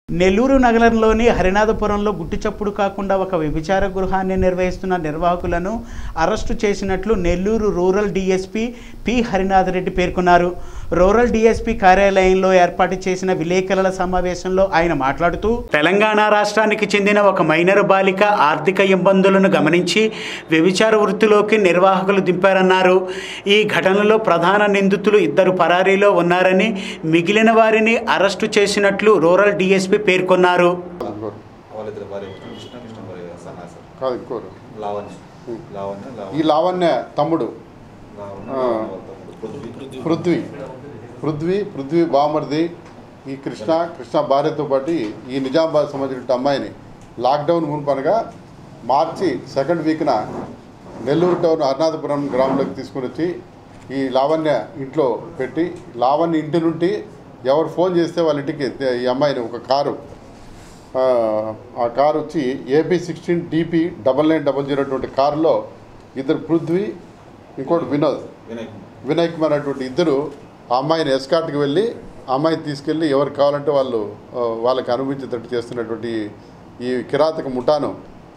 నెల్లూరు నగరంలోని హరినాథపురంలో గుట్టు చప్పుడు కాకుండా ఒక వ్యభిచార గృహాన్ని నిర్వహిస్తున్న నిర్వాహకులను అరెస్టు చేసినట్లు Nellore rural DSP P Harinath Reddy పేర్కొన్నారు రూరల్ డీఎస్పీ కార్యాలయంలో ఏర్పాటు చేసిన విలేకరుల సమావేశంలో ఆయన మాట్లాడుతూ తెలంగాణ రాష్ట్రానికి చెందిన ఒక మైనర్ బాలిక ఆర్థిక ఇబ్బందులను గమనించి వ్యభిచార వృత్తిలోకి నిర్వాహకులు దింపారన్నారు ఈ ఘటనలో ప్రధాన నిందితులు ఇద్దరు పరారీలో ఉన్నారని మిగిలిన వారిని అరెస్టు చేసినట్లు రూరల్ డీఎస్పీ పేర్కొన్నారు ఇంకోరు వాళ్ళిద్దరు భార్య కృష్ణ కృష్ణ భార్య సన్నాసి కాదు ఇంకోరు లావణ్య లావణ్య ఈ లావణ్య లావణ్య తమ్ముడు లావణ్య ఆ. లావణ్య వాళ్ళ తమ్ముడు పృథ్వీ. పృథ్వీ పృథ్వీ పృథ్వీ బామర్ది ఈ కృష్ణ కృష్ణ భార్యతో పాటు ఈ నిజామాబాద్ సంబంధించిన అమ్మాయిని లాక్డౌన్ మునుపనగా మార్చి సెకండ్ వీక్న నెల్లూరు టౌన్ అరుణాథపురం గ్రామంలోకి తీసుకుని వచ్చి ఈ లావణ్య ఇంట్లో పెట్టి లావణ్య ఇంటి నుండి ఎవరు ఫోన్ చేస్తే వాళ్ళ ఇంటికి ఈ అమ్మాయిని ఒక కారు ఆ, ఆ కారు వచ్చి AP sixteen DP double nine double zero అటువంటి కారులో ఇద్దరు పృథ్వీ ఇంకోటి వినోద్ వినయ్ కుమార్ వినయ్ కుమార్ అటువంటి ఇద్దరు ఆ అమ్మాయిని ఎస్కాట్కి వెళ్ళి ఆ అమ్మాయిని తీసుకెళ్ళి ఎవరు కావాలంటే వాళ్ళు ఆ, వాళ్ళకి అనుభవించేటట్టు చేస్తున్నటువంటి ఈ కిరాతక ముఠాను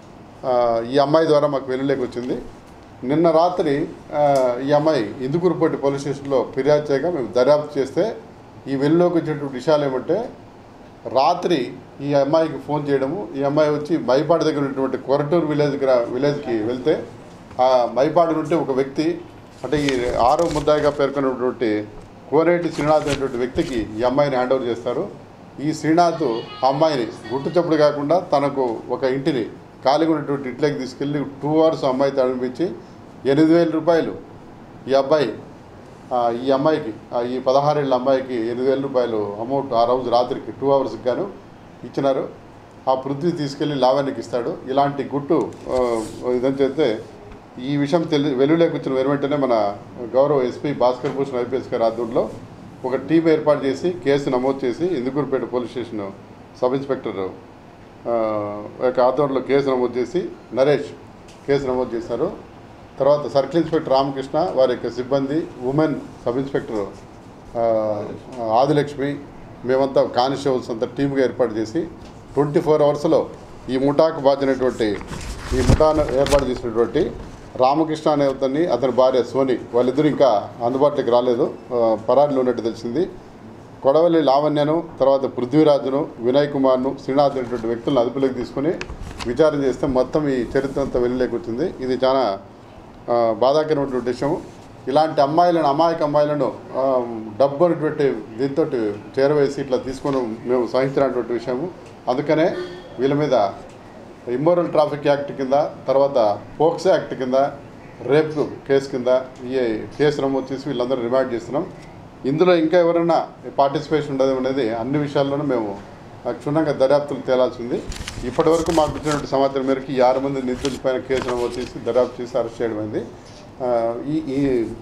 ఆ, ఈ అమ్మాయి ద్వారా మాకు వెలుగులోకి వచ్చింది నిన్న రాత్రి ఆ, ఈ అమ్మాయి ఇందుకూరుపట్టి పోలీస్ స్టేషన్లో ఫిర్యాదు చేయగా మేము దర్యాప్తు చేస్తే ఈ వెలుగులోకి వచ్చినటువంటి విషయాలు ఏమంటే రాత్రి ఈ అమ్మాయికి ఫోన్ చేయడము ఈ అమ్మాయి వచ్చి మైపాడు దగ్గర ఉన్నటువంటి కొరటూరు విలేజ్ గ్రా- విలేజ్కి వెళ్తే ఆ మైపాడు నుండి ఒక వ్యక్తి అంటే ఈ ఆరో ముద్దాయిగా పేర్కొన్నటువంటి కోనేటి శ్రీనాథ్ అనేటువంటి వ్యక్తికి ఈ అమ్మాయిని హ్యాండ్ ఓవర్ చేస్తారు ఈ శ్రీనాథ్ ఆ అమ్మాయిని గుట్టు చప్పుడు కాకుండా తనకు ఒక ఇంటిని ఖాళీగా ఉన్నటువంటి ఇంట్లోకి తీసుకెళ్ళి టూ అవర్స్ అమ్మాయితో అనిపించి ఎనిమిది వేల రూపాయలు ఈ అబ్బాయి ఆ, ఈ అమ్మాయికి ఆ, ఈ పదహారేళ్ళ అమ్మాయికి ఎనిమిది వేల రూపాయలు అమౌంట్ ఆ రోజు రాత్రికి టూ అవర్స్కి గాను ఇచ్చినారు ఆ పృథ్వీ తీసుకెళ్ళి లావణ్యకి ఇస్తాడు ఇలాంటి గుట్టు ఆ, ఇదని చెప్తే ఈ విషయం తెలి వెలుగులోకి వచ్చిన వెను వెంటనే మన గౌరవ ఎస్పీ భాస్కర్ భూషణ్ ఐపీఎస్ గారి ఆధ్వర్యంలో ఒక టీం ఏర్పాటు చేసి కేసు నమోదు చేసి Indukurpet police station sub inspector ఆ, యొక్క ఆధ్వర్యంలో కేసు నమోదు చేసి నరేష్ కేసు నమోదు చేశారు తర్వాత సర్కిల్ ఇన్స్పెక్టర్ రామకృష్ణ వారి యొక్క సిబ్బంది ఉమెన్ సబ్ ఇన్స్పెక్టర్ ఆ, ఆదిలక్ష్మి మేమంతా కానిస్టేబుల్స్ అంతా టీమ్గా ఏర్పాటు చేసి ట్వంటీ ఫోర్ అవర్స్లో ఈ ముఠాకు బాధినటువంటి ఈ ముఠాను ఏర్పాటు చేసినటువంటి రామకృష్ణ అనే అతన్ని అతని భార్య సోని వాళ్ళిద్దరూ ఇంకా అందుబాటులోకి రాలేదు ఆ, పరారీలో ఉన్నట్టు తెలిసింది కొడవల్లి లావణ్యను తర్వాత పృథ్వీరాజును వినయ్ కుమార్ను శ్రీనాథ్ అనేటువంటి వ్యక్తులను అదుపులోకి తీసుకుని విచారణ చేస్తే మొత్తం ఈ చరిత్ర అంతా వెళ్ళలేక వచ్చింది ఇది చాలా ఆ, బాధాకరమైనటువంటి విషయం ఇలాంటి అమ్మాయిలను అమాయక అమ్మాయిలను ఆ, డబ్బు అనేటువంటి దీంతో చేరవేసి ఇట్లా తీసుకొని మేము సహించినటువంటి విషయము అందుకనే వీళ్ళ మీద ఇమ్మోరల్ ట్రాఫిక్ యాక్ట్ కింద తర్వాత పోక్సో యాక్ట్ కింద రేప్ కేసు కింద ఈ కేసు నమోదు చేసి వీళ్ళందరూ రిమాండ్ చేస్తున్నాం ఇందులో ఇంకా ఎవరైనా పార్టిసిపేషన్ ఉండదు అనేది అన్ని విషయాల్లోనూ మేము ఆ, క్షుణ్ణంగా దర్యాప్తులు తేలాల్సింది ఇప్పటి వరకు మాకు ఇచ్చినటువంటి సమాచారం మేరకు ఈ ఆరు మంది నిందితుల పైన కేసు నమోదు చేసి దర్యాప్తు చేసి అరెస్ట్ చేయడం అయింది ఆ, ఈ ఈ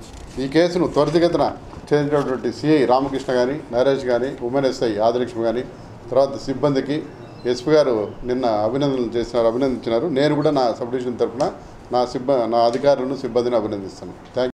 ఈ కేసును త్వరితగతిన చేసినటువంటి సిఐ రామకృష్ణ కానీ నరేష్ కానీ ఉమెన్ ఎస్ఐ ఆదిలక్ష్మి కానీ తర్వాత సిబ్బందికి ఎస్పీ గారు నిన్న అభినందనలు చేసినారు అభినందించినారు నేను కూడా నా సబ్ డివిజన్ తరఫున నా సిబ్బ నా అధికారులను సిబ్బందిని అభినందిస్తాను థ్యాంక్